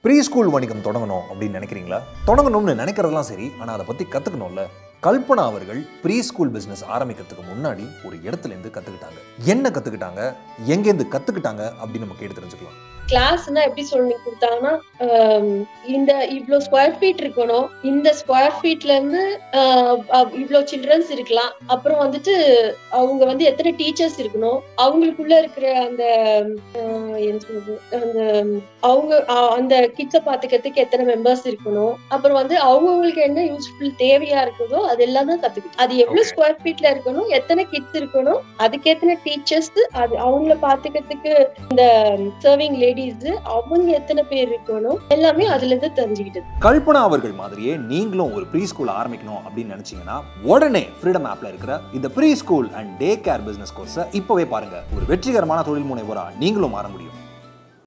Pre school வணிகம் தொடங்கணும் அப்படின்னு நினைக்கிறீங்களா தொடங்கணும்னு நினைக்கிறதெல்லாம் சரி ஆனால் அதை பற்றி கற்றுக்கணும்ல கல்பனா அவர்கள் ப்ரீ ஸ்கூல் பிஸ்னஸ் ஆரம்பிக்கிறதுக்கு முன்னாடி ஒரு இடத்துல இருந்து கற்றுக்கிட்டாங்க என்ன கற்றுக்கிட்டாங்க எங்கேருந்து கற்றுக்கிட்டாங்க அப்படின்னு நம்ம கேட்டு தெரிஞ்சுக்கலாம் கிளாஸ்னா எப்படி சொல்லி கொடுத்தாங்கன்னா ஆம், இந்த இவ்ளோ ஸ்கொயர் ஃபீட் இருக்கணும் இந்த ஸ்கொயர் ஃபீட்ல இருந்து ஆஹ், அஹ், இவ்ளோ சில்ட்ரன்ஸ் இருக்கலாம் அப்புறம் வந்துட்டு அவங்க வந்து எத்தனை டீச்சர்ஸ் இருக்கணும் அவங்களுக்குள்ள இருக்கிற அந்த ஆஹ், என்ன சொல்றது அந்த அவங்க ஆஹ், அந்த கிட்ஸ பாத்துக்கிறதுக்கு எத்தனை மெம்பர்ஸ் இருக்கணும் அப்புறம் வந்து அவங்கவுங்களுக்கு என்ன யூஸ்ஃபுல் தேவையா இருக்குதோ அது எல்லாம் தான் கத்துக்கிட்டு அது எவ்வளவு Okay. ஸ்கொயர் ஃபீட்ல இருக்கணும் எத்தனை கிட்ஸ் இருக்கணும் அதுக்கு எத்தனை டீச்சர்ஸ் அது அவங்கள பாத்துக்கிறதுக்கு இந்த சர்விங் லேடிஸ் அவங்க எத்தனை பேர் இருக்கணும் எல்லாமே அதுல இருந்து தெரிஞ்சுக்கிட்டது கல்பனா அவர்கள் மாதிரியே நீங்களும் ஒரு ப்ரீ ஸ்கூல் ஆரம்பிக்கணும் அப்படின்னு நினைச்சீங்கன்னா உடனே ஃப்ரீடம் ஆப்ல இருக்கிற இந்த pre school and day care business கோர்ஸை இப்போவே பாருங்க ஒரு வெற்றிகரமான தொழில் முனைவோரா நீங்களும் மாற முடியும்